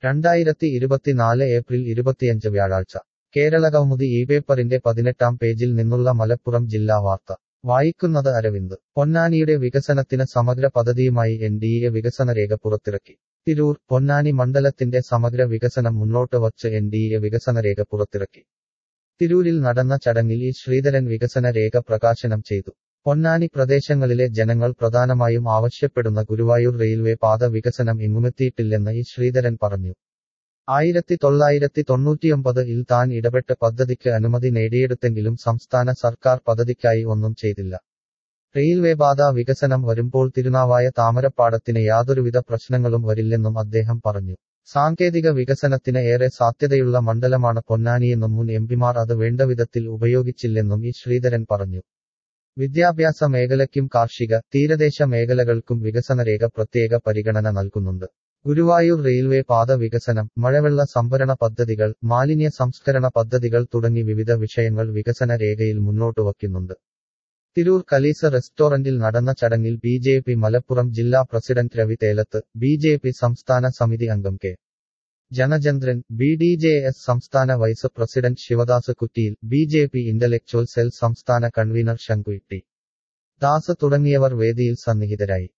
രണ്ടായിരത്തി ഇരുപത്തിനാല് ഏപ്രിൽ ഇരുപത്തിയഞ്ച് വ്യാഴാഴ്ച കേരളകൗമുദി ഈ പേപ്പറിന്റെ പതിനെട്ടാം പേജിൽ നിന്നുള്ള മലപ്പുറം ജില്ലാ വാർത്ത വായിക്കുന്നത് അരവിന്ദ് പൊന്നാനിയുടെ വികസനത്തിന് സമഗ്ര പദ്ധതിയുമായി എൻ ഡി എ വികസനരേഖ പുറത്തിറക്കി തിരൂർ പൊന്നാനി മണ്ഡലത്തിന്റെ സമഗ്ര വികസനം മുന്നോട്ട് വച്ച് എൻ ഡി എ വികസനരേഖ പുറത്തിറക്കി തിരൂരിൽ നടന്ന ചടങ്ങിൽ ഇ ശ്രീധരൻ വികസന രേഖ പ്രകാശനം ചെയ്തു പൊന്നാനി പ്രദേശങ്ങളിലെ ജനങ്ങൾ പ്രധാനമായും ആവശ്യപ്പെടുന്ന ഗുരുവായൂർ റെയിൽവേ പാത വികസനം എങ്ങുമെത്തിയിട്ടില്ലെന്ന് ഇ ശ്രീധരൻ പറഞ്ഞു ആയിരത്തി തൊള്ളായിരത്തി തൊണ്ണൂറ്റിയൊമ്പത് ഇൽ താൻ ഇടപെട്ട് പദ്ധതിക്ക് അനുമതി നേടിയെടുത്തെങ്കിലും സംസ്ഥാന സർക്കാർ പദ്ധതിക്കായി ഒന്നും ചെയ്തില്ല റെയിൽവേ പാത വികസനം വരുമ്പോൾ തിരുനാവായ താമരപ്പാടത്തിന് യാതൊരുവിധ പ്രശ്നങ്ങളും വരില്ലെന്നും അദ്ദേഹം പറഞ്ഞു സാങ്കേതിക വികസനത്തിന് ഏറെ സാധ്യതയുള്ള മണ്ഡലമാണ് പൊന്നാനിയെന്നും മുൻ എംപിമാർ അത് വേണ്ടവിധത്തിൽ ഉപയോഗിച്ചില്ലെന്നും ഇ ശ്രീധരൻ പറഞ്ഞു വിദ്യാഭ്യാസ മേഖലയ്ക്കും കാർഷിക തീരദേശ മേഖലകൾക്കും വികസനരേഖ പ്രത്യേക പരിഗണന നൽകുന്നുണ്ട് ഗുരുവായൂർ റെയിൽവേ പാത വികസനം മഴവെള്ള സംഭരണ പദ്ധതികൾ മാലിന്യ സംസ്കരണ പദ്ധതികൾ തുടങ്ങി വിവിധ വിഷയങ്ങൾ വികസന രേഖയിൽ മുന്നോട്ട് വയ്ക്കുന്നുണ്ട് തിരൂർ കലീസ റെസ്റ്റോറന്റിൽ നടന്ന ചടങ്ങിൽ ബി ജെ പി മലപ്പുറം ജില്ലാ president Ravi Thelath B J P സംസ്ഥാന സമിതി അംഗം K Janachandran B D J S സംസ്ഥാന വൈസ് പ്രസിഡന്റ് ശിവദാസ് കുറ്റിയിൽ B J P intellectual cell സംസ്ഥാന കൺവീനർ ശങ്കു ടി ദാസ് തുടങ്ങിയവർ വേദിയിൽ സന്നിഹിതരായി